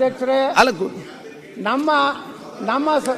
ಅಧ್ಯಕ್ಷರೇ ಅಲ್ಲ ಕು- ನಮ್ಮ ನಮ್ಮ ಸ-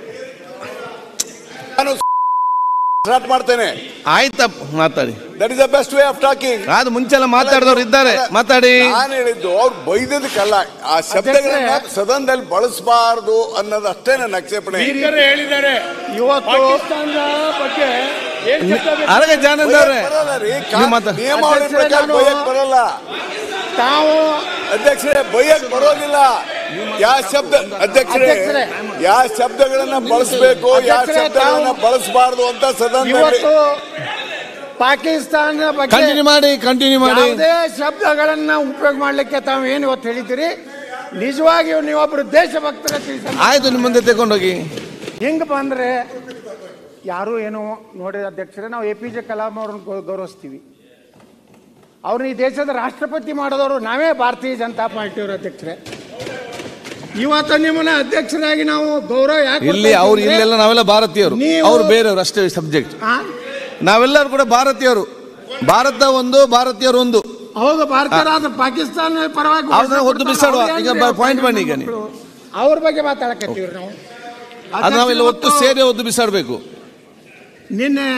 ನಾನು ಸ್ಟಾರ್ಟ್ ಮಾಡ್ತೇನೆ ಆಯ್ತಪ್ಪ ಮಾತಾಡಿ that is the best way of talking ಅದು ಮುಂಚೆಲ್ಲ ಮಾತಾಡಿದವ್ರು ಇದ್ದಾರೆ ಮಾತಾಡಿ ನಾನು ಹೇಳಿದ್ದು ಅವ್ರು ಬೈದದಕ್ಕಲ್ಲ ಆ ಶಬ್ದಗಳನ್ನ ಅಧ್ಯಕ್ಷರೇ. ಸದನದಲ್ಲಿ ಬಳಸಬಾರದು ಅನ್ನೋದು ಅಷ್ಟೇ ನನ್ನ ಆಕ್ಷೇಪಣೆ ಸ್ಪೀಕರ್ ಹೇಳಿದ್ದಾರೆ ಇವತ್ತು ಪಾಕಿಸ್ತಾನದ ಬಗ್ಗೆ ಏನ್ ಶಬ್ದ ಬೇಕು? ಅರಗ ಜಾನಂದ್ ಅವ್ರೆ ಬೈಯಕ್ ಬರಲ್ಲ ರೀ. ಕಾ- ನೀವು ಮಾತಾ- ನಿಯಮಾವಳಿ ಅಧ್ಯಕ್ಷರೇ, ಪ್ರಕಾರ ನಾನು- ಬೈಯಕ್ ಬರಲ್ಲ ತಾವು ಅಧ್ಯಕ್ಷರೇ ಬೈಯಕ್ ಬರೋದಿಲ್ಲ ಯಾವ ಶಬ್ದ ಅಧ್ಯಕ್ಷರೇ ಅಧ್ಯಕ್ಷರೇ. ಯಾವ ಶಬ್ದಗಳನ್ನ ಬಳಸಬೇಕು ಯಾವ ಅಧ್ಯಕ್ಷರೇ, ಶಬ್ದಗಳನ್ನ ತಾವು- ಬಳಸಬಾರದು ಅಂತ ಸದನದಲ್ಲಿ ಇವತ್ತು ಪಾಕಿಸ್ತಾನ ಬಗ್ಗೆ ಕಂಟಿನ್ಯೂ ಮಾಡಿ ಕಂಟಿನ್ಯೂ ಮಾಡಿ ಯಾವುದೇ ಶಬ್ದಗಳನ್ನ ಉಪಯೋಗ ಮಾಡ್ಲಿಕ್ಕೆ ತಾವು ಏನು ಇವತ್ತು ಹೇಳಿದ್ದೀರಿ ನಿಜವಾಗಿಯೂ ನೀವೊಬ್ರು ದೇಶಭಕ್ತರ ತಿಳಿಸ ಆಯ್ತು ನಿಮ್ಮ ಮುಂದೆ ತಗೊಂಡೋಗಿ ಹಿಂಗ್ ಬಂದ್ರೆ ಯಾರು ಏನು ನೋಡಿ ಅಧ್ಯಕ್ಷರೇ ನಾವು ಎ ಪಿ ಜೆ ಕಲಾಂ ಅವ್ರನ್ನ ಗೌ- ಗೌರವಿಸ್ತೀವಿ ಅವ್ರನ್ನ ಈ ದೇಶದ ರಾಷ್ಟ್ರಪತಿ ಮಾಡಿದವರು ನಾವೇ ಭಾರತೀಯ ಜನತಾ ಪಾರ್ಟಿಯವರು ಅಧ್ಯಕ್ಷರೇ ಇವತ್ತು ನಿಮ್ಮನ್ನ ಅಧ್ಯಕ್ಷರಾಗಿ ನಾವು ಗೌರವ ಯಾಕೆ ಇಲ್ಲಿ ಕೊಡ್ತಾ ಅವ್ರು ಇದ್ದೀವಿ ಅಂದ್ರೆ- ಇಲ್ಲೆಲ್ಲ ನಾವೆಲ್ಲ ಭಾರತೀಯರು ನೀವು- ಅವ್ರು ಬೇರೆಯವರು ಅಷ್ಟೇ ಸಬ್ಜೆಕ್ಟ್ ಆ? ನಾವೆಲ್ಲರೂ ಕೂಡ ಭಾರತೀಯರು ಭಾರತ ಒಂದು ಭಾರತೀಯರು ಒಂದು ಹೌದು ಭಾರತೀಯರಾದ ಪಾಕಿಸ್ತಾನ ಪರವಾಗಿ ಅವ್ರನ್ನ ಒದ್ದು ಬಿಸಾಡುವ. ಈಗ ಬ- point ಬನ್ನಿ ಈಗ ನೀವು. ಅವ್ರ ಬಗ್ಗೆ ಮಾತಾಡಕತ್ತೀವಿ ನಾವು ಅದು ನಾವೆಲ್ಲ ಒಟ್ಟು ಸೇರಿ ಒದ್ದು ಬಿಸಾಡಬೇಕು ನಿನ್ನೆ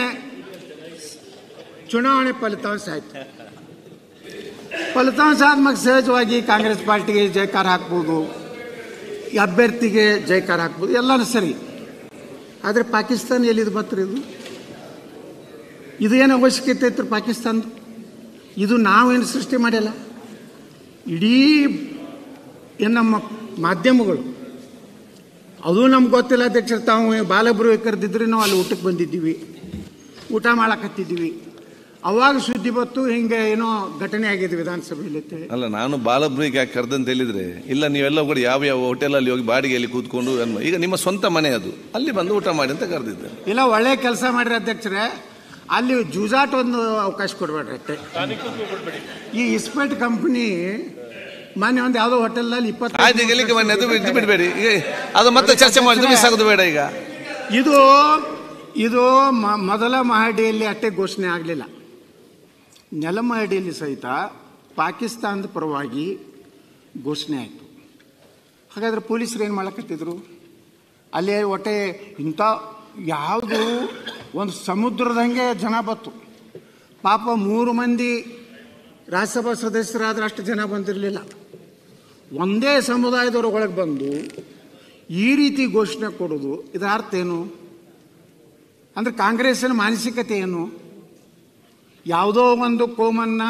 ಚುನಾವಣೆ ಫಲಿತಾಂಶ ಆಯ್ತು ಫಲಿತಾಂಶ ಆದ್ಮೇಲೆ ಸಹಜವಾಗಿ ಕಾಂಗ್ರೆಸ್ ಪಾರ್ಟಿಗೆ ಜಯಕಾರ ಹಾಕ್ಬೋದು ಈ ಅಭ್ಯರ್ಥಿಗೆ ಜಯಕಾರ ಹಾಕ್ಬೋದು ಎಲ್ಲನೂ ಸರಿ ಆದರೆ ಪಾಕಿಸ್ತಾನ ಎಲ್ಲಿದು ಬತ್ರಿ ಇದು ಇದು ಏನು ಅವಶ್ಯಕತೆ ಇತ್ತು ಪಾಕಿಸ್ತಾನದ ಇದು ನಾವೇನು ಸೃಷ್ಟಿ ಮಾಡಿಲ್ಲ ಇಡೀ ಏನು ನಮ್ಮ ಮಾಧ್ಯಮಗಳು ಅದು ನಮ್ಗೆ ಗೊತ್ತಿಲ್ಲ ಅಧ್ಯಕ್ಷರು ತಾವು ಬಾಲಬ್ರು ಕರೆದಿದ್ರೆ ನಾವು ಅಲ್ಲಿ ಊಟಕ್ಕೆ ಬಂದಿದ್ದೀವಿ ಊಟ ಮಾಡಕತ್ತಿದ್ದೀವಿ ಅವಾಗ ಸುದ್ದಿ ಬತ್ತು ಹಿಂಗೆ ಏನೋ ಘಟನೆ ಆಗಿದೆ ವಿಧಾನಸಭೆಯಲ್ಲಿ ಅಂತ ಹೇಳಿ ಅಲ್ಲ ನಾನು ಬಾಲಬ್ರಿಗೆ ಯಾಕೆ ಕರೆದಂತ ಹೇಳಿದ್ರೆ ಇಲ್ಲ ನೀವೆಲ್ಲ ಕೂಡ ಯಾವ ಯಾವ ಹೋಟೆಲಲ್ಲಿ ಹೋಗಿ ಬಾಡಿಗೆಯಲ್ಲಿ ಕೂತ್ಕೊಂಡು ಅನ್ಮ- ಈಗ ನಿಮ್ಮ ಸ್ವಂತ ಮನೆ ಅದು ಅಲ್ಲಿ ಬಂದು ಊಟ ಮಾಡಿ ಅಂತ ಕರೆದಿದ್ದೆ ಇಲ್ಲ ಒಳ್ಳೆ ಕೆಲಸ ಮಾಡ್ರಿ ಅಧ್ಯಕ್ಷರೇ ಅಲ್ಲಿ ಜೂಜಾಟ ಒಂದು ಅವಕಾಶ ಕೊಡ್ಬೇಡ್ರಿ ಅಷ್ಟೇ ಈ ಇಸ್ಪೇಟ್ ಕಂಪ್ನಿ ಮೊನ್ನೆ ಒಂದು ಯಾವುದೋ ಹೋಟೆಲ್ನಲ್ಲಿ ಇಪ್ಪತ್ತು ಆಯ್ತು ಈಗ ಎಲ್ಲಿಗೆ ಬನ್ನಿ ಅದು ಇದು ಬಿಡಬೇಡಿ ಈಗ ಅದು ಮತ್ತೆ ಚರ್ಚೆ ಮಾಡಿ ಸಾಗೋದು ಬೇಡ ಈಗ ಇದು ಇದು ಮ- ಮೊದಲ ಮಹಡಿಯಲ್ಲಿ ಅಷ್ಟೇ ಘೋಷಣೆ ಆಗಲಿಲ್ಲ ನೆಲಮಹಡಿಯಲ್ಲಿ ಸಹಿತ ಪಾಕಿಸ್ತಾನದ ಪರವಾಗಿ ಘೋಷಣೆ ಆಯಿತು ಹಾಗಾದ್ರೆ ಪೊಲೀಸರು ಏನು ಮಾಡಕತ್ತಿದ್ರು ಅಲ್ಲಿ ಒಟ್ಟೆ ಇಂಥ ಯಾವುದು ಒಂದು ಸಮುದ್ರದಂಗೆ ಜನ ಬತ್ತು ಪಾಪ ಮೂರು ಮಂದಿ ರಾಜ್ಯಸಭಾ ಸದಸ್ಯರಾದ್ರೆ ಅಷ್ಟು ಜನ ಬಂದಿರಲಿಲ್ಲ ಒಂದೇ ಸಮುದಾಯದವ್ರ ಒಳಗೆ ಬಂದು ಈ ರೀತಿ ಘೋಷಣೆ ಕೊಡೋದು ಇದರ ಅರ್ಥ ಏನು ಅಂದ್ರೆ ಕಾಂಗ್ರೆಸ್ಸಿನ ಮಾನಸಿಕತೆ ಏನು ಯಾವುದೋ ಒಂದು ಕೋಮನ್ನ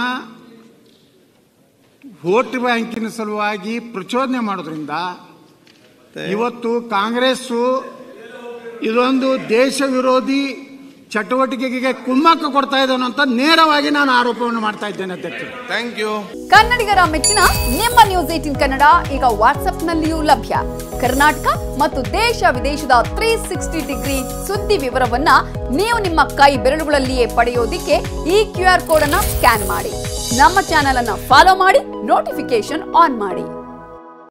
ವೋಟ್ ಬ್ಯಾಂಕಿನ ಸಲುವಾಗಿ ಪ್ರಚೋದನೆ ಮಾಡೋದ್ರಿಂದ ಇವತ್ತು ಕಾಂಗ್ರೆಸ್ಸು ಇದೊಂದು ದೇಶ ವಿರೋಧಿ ಚಟುವಟಿಕೆಗೆ ಕುಮ್ಮಕ್ಕ ಕೊಡ್ತಾ ಇದೆ ಅಂತ ನೇರವಾಗಿ ನಾನು ಆರೋಪವನ್ನು ಮಾಡ್ತಾ ಇದ್ದೇನೆ ಅಧ್ಯಕ್ಷರು ಥ್ಯಾಂಕ್ ಯು ಕನ್ನಡಿಗರ ಮೆಚ್ಚಿನ ನಿಮ್ಮ ನ್ಯೂಸ್ ಏಟಿನ್ ಕನ್ನಡ ಈಗ ವಾಟ್ಸ್ಆಪ್ನಲ್ಲಿಯೂ ಲಭ್ಯ ಕರ್ನಾಟಕ ಮತ್ತು ದೇಶ ವಿದೇಶದ ತ್ರೀ ಸಿಕ್ಸ್ಟಿ ಡಿಗ್ರಿ ಸುದ್ದಿ ವಿವರವನ್ನ ನೀವು ನಿಮ್ಮ ಕೈ ಬೆರಳುಗಳಲ್ಲಿಯೇ ಪಡೆಯೋದಿಕ್ಕೆ ಈ ಕ್ಯೂ ಆರ್ ಕೋಡ್ ಅನ್ನ ಸ್ಕ್ಯಾನ್ ಮಾಡಿ ನಮ್ಮ ಚಾನೆಲ್ ಅನ್ನ ಫಾಲೋ ಮಾಡಿ ನೋಟಿಫಿಕೇಶನ್ ಆನ್ ಮಾಡಿ